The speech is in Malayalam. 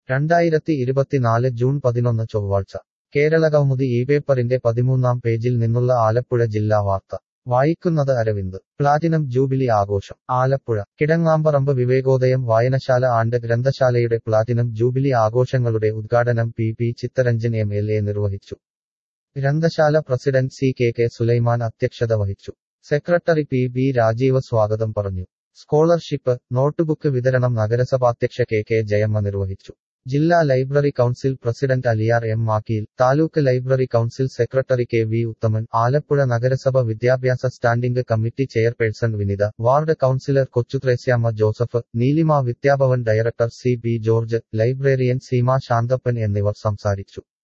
രണ്ടായിരത്തി ഇരുപത്തിനാല് ജൂൺ പതിനൊന്ന് ചൊവ്വാഴ്ച കേരളകൗമുദി ഈ പേപ്പറിന്റെ പതിമൂന്നാം പേജിൽ നിന്നുള്ള ആലപ്പുഴ ജില്ലാ വാർത്ത വായിക്കുന്നത് അരവിന്ദ് പ്ലാറ്റിനം ജൂബിലി ആഘോഷം ആലപ്പുഴ കിടങ്ങാമ്പറമ്പ് വിവേകോദയം വായനശാല ആണ്ട് ഗ്രന്ഥശാലയുടെ പ്ലാറ്റിനം ജൂബിലി ആഘോഷങ്ങളുടെ ഉദ്ഘാടനം P P Chittaranjan M L A നിർവഹിച്ചു ഗ്രന്ഥശാല president C K K Sulaiman അധ്യക്ഷത വഹിച്ചു സെക്രട്ടറി പി ബി രാജീവ് സ്വാഗതം പറഞ്ഞു സ്കോളർഷിപ്പ് നോട്ടുബുക്ക് വിതരണം നഗരസഭാധ്യക്ഷ കെ കെ ജയമ്മ നിർവഹിച്ചു ജില്ലാ library council president Aliyar M Makkeel taluk library council secretary K V Uthaman Alappuzha നഗരസഭ വിദ്യാഭ്യാസ standing committee chairperson Vinitha ward councillor Kochuthresiamma Joseph Neelima Vidyabhavan director C B George librarian Seema Santhappan എന്നിവർ സംസാരിച്ചു